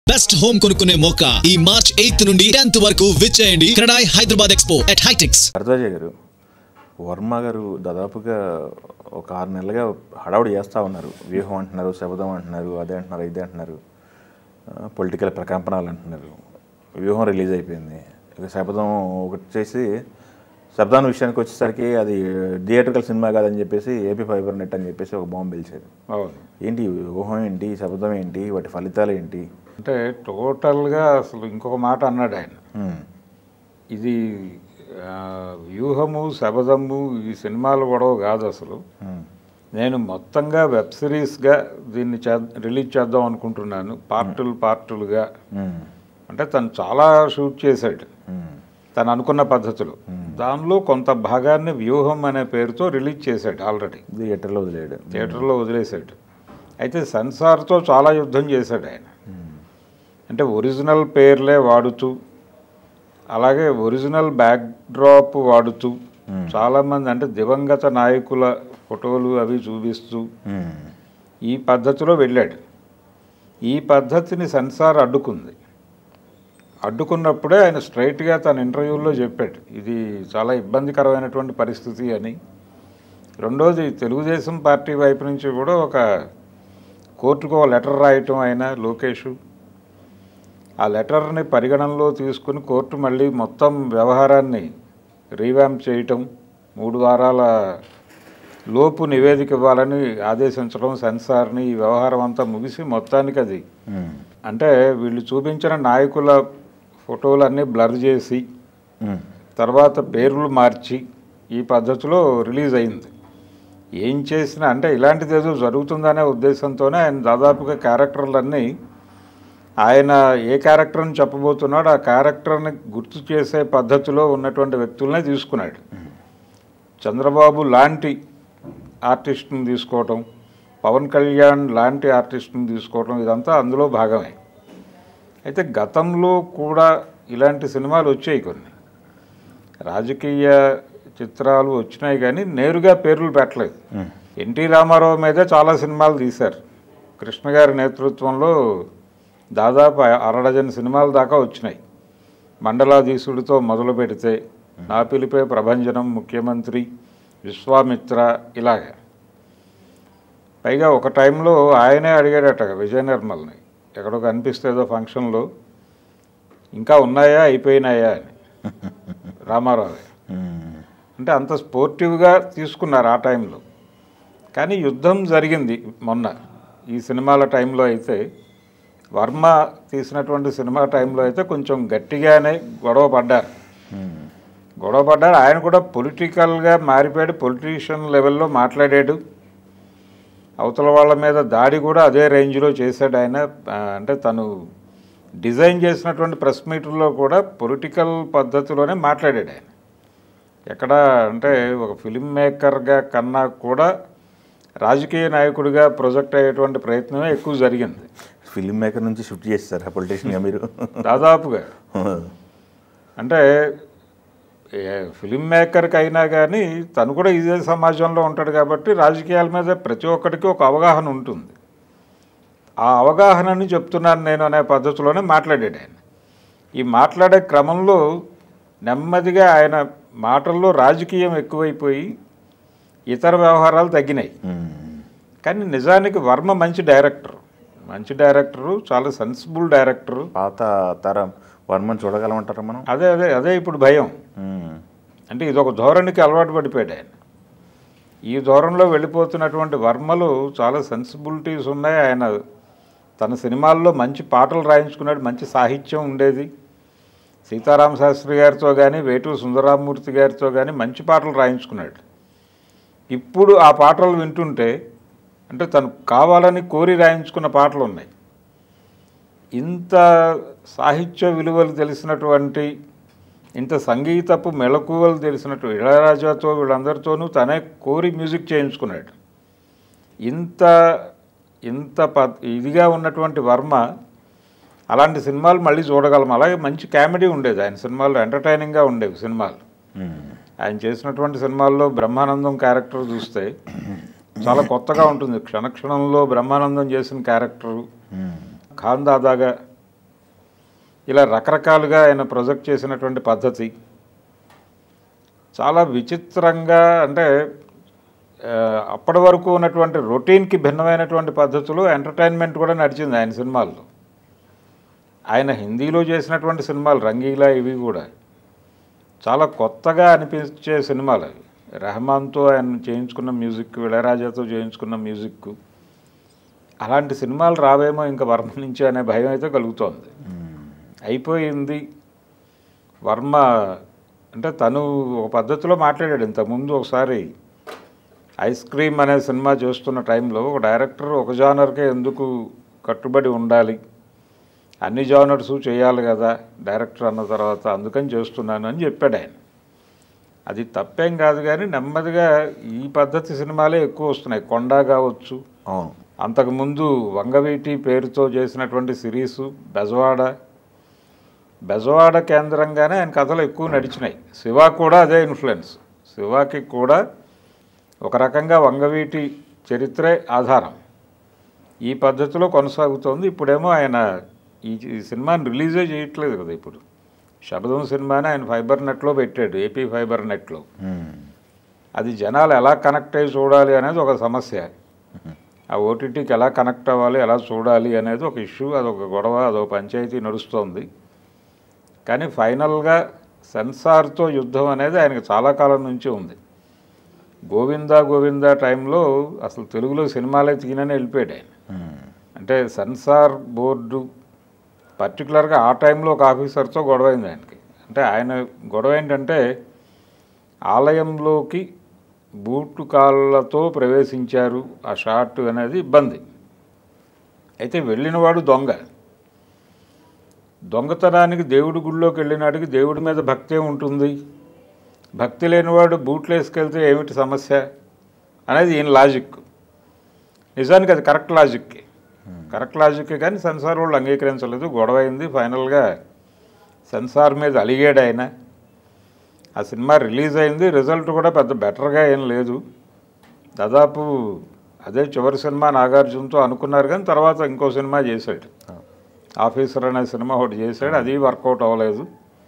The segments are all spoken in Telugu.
బెస్ట్ హోమ్ కొనుక్కునే మోక ఈ మార్చ్ ఎయిత్ నుండి టెన్త్ వరకు విచ్చేయండి క్రెడాయ్ హైదరాబాద్ ఎక్స్పో అట్ హైటెక్స్ భరద్వాజ గారు వర్మ గారు దాదాపుగా ఒక ఆరు నెలలుగా హడావుడి చేస్తూ ఉన్నారు వ్యూహం అంటున్నారు శబదం అంటున్నారు అదే అంటున్నారు ఇదే అంటున్నారు పొలిటికల్ ప్రకంపనలు అంటున్నారు వ్యూహం రిలీజ్ అయిపోయింది ఇక శబదం ఒకటి చేసి శబ్దాన్ని విషయానికి వచ్చేసరికి అది థియేటర్కల్ సినిమా కాదని చెప్పేసి ఏపీ ఫైబర్ నెట్ అని చెప్పేసి ఒక బాంబు పిలిచారు అవును ఏంటి వ్యూహం ఏంటి శబ్దం ఏంటి వాటి ఫలితాలు ఏంటి అంటే టోటల్గా అసలు ఇంకొక మాట అన్నాడు ఆయన హ్మ్. ఇది ఆ, వ్యూహము శబదము ఈ సినిమాలు గొడవ కాదు అసలు హ్మ్. నేను మొత్తంగా వెబ్ సిరీస్గా దీన్ని చే రిలీజ్ చేద్దాం అనుకుంటున్నాను పార్టులు పార్టులుగా హ్మ్. అంటే తను చాలా షూట్ చేశాడు హ్మ్. తను అనుకున్న పద్ధతిలో దానిలో కొంత భాగాన్ని వ్యూహం అనే పేరుతో రిలీజ్ చేశాడు ఆల్రెడీ థియేటర్లో వదిలేడు థియేటర్లో వదిలేశాడు అయితే సెన్సార్తో చాలా యుద్ధం చేశాడు ఆయన అంటే ఒరిజినల్ పేర్లే వాడుతూ అలాగే ఒరిజినల్ బ్యాక్ డ్రాప్ వాడుతూ చాలామంది అంటే దివంగత నాయకుల ఫోటోలు అవి చూపిస్తూ హ్మ్. ఈ పద్ధతిలో వెళ్ళాడు ఈ పద్ధతిని సెన్సార్ అడ్డుకుంది అడ్డుకున్నప్పుడే ఆయన స్ట్రైట్గా తన ఇంటర్వ్యూలో చెప్పాడు ఇది చాలా ఇబ్బందికరమైనటువంటి పరిస్థితి అని రెండోది తెలుగుదేశం పార్టీ వైపు నుంచి కూడా ఒక కోర్టుకు ఒక లెటర్ రాయటం ఆయన లోకేష్ ఆ లెటర్ని పరిగణనలో తీసుకుని కోర్టు మళ్ళీ మొత్తం వ్యవహారాన్ని రీవ్యాంప్ చేయటం మూడు వారాల లోపు నివేదిక ఇవ్వాలని ఆదేశించడం సెన్సార్ని ఈ వ్యవహారం అంతా ముగిసి మొత్తానికి అది హ్మ్. అంటే వీళ్ళు చూపించిన నాయకుల ఫోటోలన్నీ బ్లర్ చేసి హ్మ్. తర్వాత పేర్లు మార్చి ఈ పద్ధతిలో రిలీజ్ అయింది ఏం చేసినా అంటే ఇలాంటిది ఏదో జరుగుతుందనే ఉద్దేశంతోనే ఆయన దాదాపుగా క్యారెక్టర్లన్నీ ఆయన ఏ క్యారెక్టర్ని చెప్పబోతున్నాడో ఆ క్యారెక్టర్ని గుర్తు చేసే పద్ధతిలో ఉన్నటువంటి వ్యక్తులనే తీసుకున్నాడు చంద్రబాబు లాంటి ఆర్టిస్ట్ని తీసుకోవటం పవన్ కళ్యాణ్ లాంటి ఆర్టిస్ట్ని తీసుకోవటం ఇదంతా అందులో భాగమే అయితే గతంలో కూడా ఇలాంటి సినిమాలు వచ్చాయి కొన్ని రాజకీయ చిత్రాలు వచ్చినాయి కానీ నేరుగా పేర్లు పెట్టలేదు ఎన్టీ రామారావు మీదే చాలా సినిమాలు తీశారు కృష్ణ గారి నేతృత్వంలో దాదాపు అరడజన్ సినిమాల దాకా వచ్చినాయి మండలాధీశుడితో మొదలు పెడితే నా పిలిపే ప్రభంజనం ముఖ్యమంత్రి విశ్వామిత్ర ఇలాగ పైగా ఒక టైంలో ఆయనే అడిగాడట విజయ నిర్మల్ని ఎక్కడో కనిపిస్తే ఏదో ఫంక్షన్లో ఇంకా ఉన్నాయా అయిపోయినాయా అని రామారావు గారు. హ్మ్. అంటే అంత స్పోర్టివ్గా తీసుకున్నారు ఆ టైంలో కానీ యుద్ధం జరిగింది మొన్న ఈ సినిమాల టైంలో అయితే వర్మ తీసినటువంటి సినిమా టైంలో అయితే కొంచెం గట్టిగానే గొడవ పడ్డారు హ్మ్. గొడవ పడ్డారు ఆయన కూడా పొలిటికల్గా మారిపోయాడు పొలిటీషియన్ లెవెల్లో మాట్లాడాడు అవతల వాళ్ళ మీద దాడి కూడా అదే రేంజ్లో చేశాడు ఆయన ఆ, అంటే తను డిజైన్ చేసినటువంటి ప్రెస్ మీట్లో కూడా పొలిటికల్ పద్ధతిలోనే మాట్లాడాడు ఆయన ఎక్కడ అంటే ఒక ఫిల్మ్ మేకర్గా కన్నా కూడా రాజకీయ నాయకుడిగా ప్రొజెక్ట్ అయ్యేటువంటి ప్రయత్నమే ఎక్కువ జరిగింది ఫిల్మ్ మేకర్ నుంచి షిఫ్ట్ చేస్తారు పొలిటీషియన్గా మీరు దాదాపుగా అంటే ఏ ఫిలిం మేకర్కి అయినా కానీ తను కూడా ఇదే సమాజంలో ఉంటాడు కాబట్టి రాజకీయాల మీద ప్రతి ఒక్కరికి ఒక అవగాహన ఉంటుంది ఆ అవగాహనని చెప్తున్నాను నేను అనే పద్ధతిలోనే మాట్లాడాడు ఆయన ఈ మాట్లాడే క్రమంలో నెమ్మదిగా ఆయన మాటల్లో రాజకీయం ఎక్కువైపోయి ఇతర వ్యవహారాలు తగ్గినాయి హ్మ్. కానీ నిజానికి వర్మ మంచి డైరెక్టర్ మంచి డైరెక్టరు చాలా సెన్సిబుల్ డైరెక్టరు పాత తరం వర్మని చూడగలమంటారా మనం అదే అదే అదే ఇప్పుడు భయం హ్మ్. అంటే ఇది ఒక ధోరణికి అలవాటు పడిపోయాడు ఆయన ఈ ధోరణిలో వెళ్ళిపోతున్నటువంటి వర్మలు చాలా సెన్సిబిలిటీస్ ఉన్నాయి ఆయన తన సినిమాల్లో మంచి పాటలు రాయించుకున్నాడు మంచి సాహిత్యం ఉండేది సీతారామ శాస్త్రి గారితో కానీ వేటూ సుందరామూర్తి గారితో కానీ మంచి పాటలు రాయించుకున్నాడు ఇప్పుడు ఆ పాటలు వింటుంటే అంటే తను కావాలని కోరి రాయించుకున్న పాటలు ఉన్నాయి ఇంత సాహిత్య విలువలు తెలిసినటువంటి ఇంత సంగీతపు మెళకువలు తెలిసినట్టు ఇళయరాజాతో వీళ్ళందరితోనూ తనే కోరి మ్యూజిక్ చేయించుకున్నాడు ఇంత ఇంత ప ఇదిగా ఉన్నటువంటి వర్మ అలాంటి సినిమాలు మళ్ళీ చూడగలం అలాగే మంచి కామెడీ ఉండేది ఆయన సినిమాల్లో ఎంటర్టైనింగ్గా ఉండేవి సినిమాలు హ్మ్. ఆయన చేసినటువంటి సినిమాల్లో బ్రహ్మానందం క్యారెక్టర్ చూస్తే చాలా కొత్తగా ఉంటుంది క్షణక్షణంలో బ్రహ్మానందం చేసిన క్యారెక్టరు హ్మ్. ఖాన్ దాదాగా ఇలా రకరకాలుగా ఆయన ప్రొజెక్ట్ చేసినటువంటి పద్ధతి చాలా విచిత్రంగా అంటే ఆ, అప్పటి వరకు ఉన్నటువంటి రొటీన్కి భిన్నమైనటువంటి పద్ధతులు ఎంటర్టైన్మెంట్ కూడా నడిచింది ఆయన సినిమాల్లో ఆయన హిందీలో చేసినటువంటి సినిమాలు రంగీలా ఇవి కూడా చాలా కొత్తగా అనిపించే సినిమాలు అవి రెహమాన్తో ఆయన చేయించుకున్న మ్యూజిక్ ఇళయరాజాతో చేయించుకున్న మ్యూజిక్ అలాంటి సినిమాలు రావేమో ఇంకా వర్మ నుంచి అనే భయం అయితే కలుగుతోంది అయిపోయింది వర్మ అంటే తను ఒక పద్ధతిలో మాట్లాడాడు ఇంతకుముందు ఒకసారి ఐస్ క్రీమ్ అనే సినిమా చేస్తున్న టైంలో ఒక డైరెక్టర్ ఒక జానర్కే ఎందుకు కట్టుబడి ఉండాలి అన్ని జానర్స్ చేయాలి కదా డైరెక్టర్ అన్న తర్వాత అందుకని చేస్తున్నాను అని చెప్పాడు ఆయన అది తప్పేం కాదు కానీ నెమ్మదిగా ఈ పద్ధతి సినిమాలే ఎక్కువ వస్తున్నాయి కొండ కావచ్చు అవును అంతకుముందు వంగవీటి పేరుతో చేసినటువంటి సిరీసు బెజవాడ బెజవాడ కేంద్రంగానే ఆయన కథలు ఎక్కువ నడిచినాయి శివ కూడా అదే ఇన్ఫ్లుయెన్స్ శివాకి కూడా ఒక రకంగా వంగవీటి చరిత్రే ఆధారం ఈ పద్ధతిలో కొనసాగుతోంది ఇప్పుడేమో ఆయన ఈ ఈ సినిమాని రిలీజే చేయట్లేదు కదా ఇప్పుడు శబదం సినిమాని ఆయన ఫైబర్ నెట్లో పెట్టాడు ఏపీ ఫైబర్ నెట్లో మ్మ్. అది జనాలు ఎలా కనెక్ట్ అయ్యి చూడాలి అనేది ఒక సమస్య ఆ ఓటీటీకి ఎలా కనెక్ట్ అవ్వాలి ఎలా చూడాలి అనేది ఒక ఇష్యూ అదొక గొడవ అదొక పంచాయతీ నడుస్తోంది కానీ ఫైనల్గా సెన్సార్తో యుద్ధం అనేది ఆయనకు చాలా కాలం నుంచి ఉంది గోవిందా గోవిందా టైంలో అసలు తెలుగులో సినిమాలే తీనని వెళ్ళిపోయాడు ఆయన మ్మ్. అంటే సెన్సార్ బోర్డు పర్టికులర్గా ఆ టైంలో ఒక ఆఫీసర్తో గొడవ అయింది ఆయనకి అంటే ఆయన గొడవ ఏంటంటే ఆలయంలోకి బూట్లు కాళ్ళతో ప్రవేశించారు ఆ షాట్ అనేది ఇబ్బంది అయితే వెళ్ళినవాడు దొంగ దొంగతనానికి దేవుడి గుళ్ళోకి వెళ్ళినాడికి దేవుడి మీద భక్తే ఉంటుంది భక్తి లేనివాడు బూట్లు వేసుకెళ్తే ఏమిటి సమస్య అనేది ఈయన లాజిక్ నిజానికి అది కరెక్ట్ లాజిక్కే కరెక్ట్ లాజిక్కే కానీ సెన్సార్ వాళ్ళు అంగీకరించలేదు గొడవ అయింది ఫైనల్గా సెన్సార్ మీద అలిగాడు ఆయన ఆ సినిమా రిలీజ్ అయింది రిజల్ట్ కూడా పెద్ద బెటర్గా ఏం లేదు దాదాపు అదే చివరి సినిమా నాగార్జునతో అనుకున్నారు కానీ తర్వాత ఇంకో సినిమా చేశాడు ఆఫీసర్ అనే సినిమా ఒకటి చేశాడు అది వర్కౌట్ అవ్వలేదు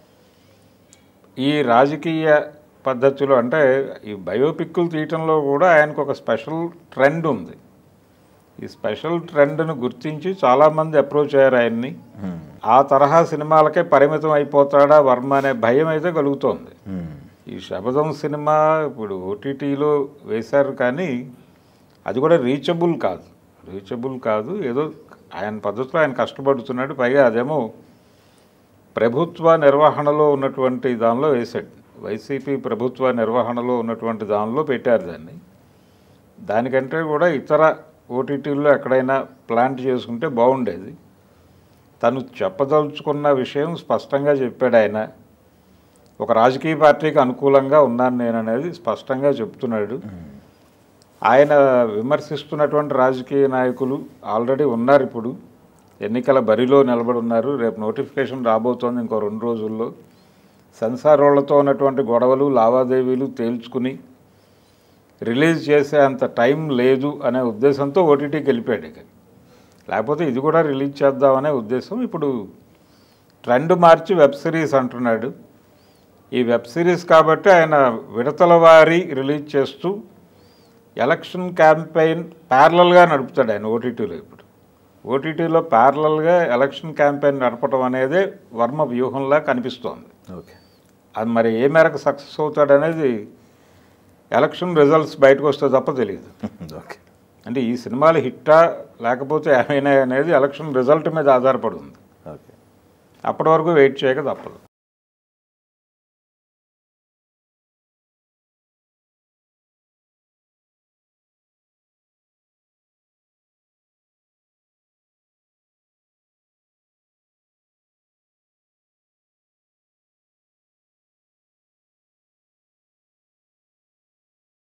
ఈ రాజకీయ పద్ధతిలో అంటే ఈ బయోపిక్లు తీయటంలో కూడా ఆయనకు ఒక స్పెషల్ ట్రెండ్ ఉంది ఈ స్పెషల్ ట్రెండ్ను గుర్తించి చాలామంది అప్రోచ్ అయ్యారు ఆయన్ని మ్మ్. ఆ తరహా సినిమాలకే పరిమితం అయిపోతాడా వర్మ అనే భయం అయితే కలుగుతోంది మ్మ్. ఈ శబదం సినిమా ఇప్పుడు ఓటీటీలో వేశారు కానీ అది కూడా రీచబుల్ కాదు రీచబుల్ కాదు ఏదో ఆయన పద్ధతిలో ఆయన కష్టపడుతున్నాడు పైగా అదేమో ప్రభుత్వ నిర్వహణలో ఉన్నటువంటి దానిలో వేశాడు వైసీపీ ప్రభుత్వ నిర్వహణలో ఉన్నటువంటి దానిలో పెట్టారు దాన్ని దానికంటే కూడా ఇతర ఓటీటీల్లో ఎక్కడైనా ప్లాంట్ చేసుకుంటే బాగుండేది తను చెప్పదలుచుకున్న విషయం స్పష్టంగా చెప్పాడు ఆయన ఒక రాజకీయ పార్టీకి అనుకూలంగా ఉన్నాను నేను అనేది స్పష్టంగా చెప్తున్నాడు ఆయన విమర్శిస్తున్నటువంటి రాజకీయ నాయకులు ఆల్రెడీ ఉన్నారు ఇప్పుడు ఎన్నికల బరిలో నిలబడి ఉన్నారు రేపు నోటిఫికేషన్ రాబోతోంది ఇంకో రెండు రోజుల్లో సెన్సార్ వాళ్ళతో ఉన్నటువంటి గొడవలు లావాదేవీలు తేల్చుకుని రిలీజ్ చేసే అంత టైం లేదు అనే ఉద్దేశంతో ఓటీటీకి వెళ్ళిపోయాడు ఇక లేకపోతే ఇది కూడా రిలీజ్ చేద్దామనే ఉద్దేశం ఇప్పుడు ట్రెండ్ మార్చి వెబ్ సిరీస్ అంటున్నాడు ఈ వెబ్ సిరీస్ కాబట్టి ఆయన విడతల వారీ రిలీజ్ చేస్తూ ఎలక్షన్ క్యాంపెయిన్ ప్యారలల్గా నడుపుతాడు ఆయన ఓటీటీలో ఇప్పుడు ఓటీటీలో ప్యారలల్గా ఎలక్షన్ క్యాంపెయిన్ నడపడం అనేదే వర్మ వ్యూహంలా కనిపిస్తోంది ఓకే అది మరి ఏ మేరకు సక్సెస్ అవుతాడనేది ఎలక్షన్ రిజల్ట్స్ బయటకు వస్తే తప్ప తెలియదు ఓకే అంటే ఈ సినిమాలు హిట్టా లేకపోతే ఏమైనా అనేది ఎలక్షన్ రిజల్ట్ మీద ఆధారపడి ఉంది ఓకే అప్పటి వరకు వెయిట్ చేయక తప్పదు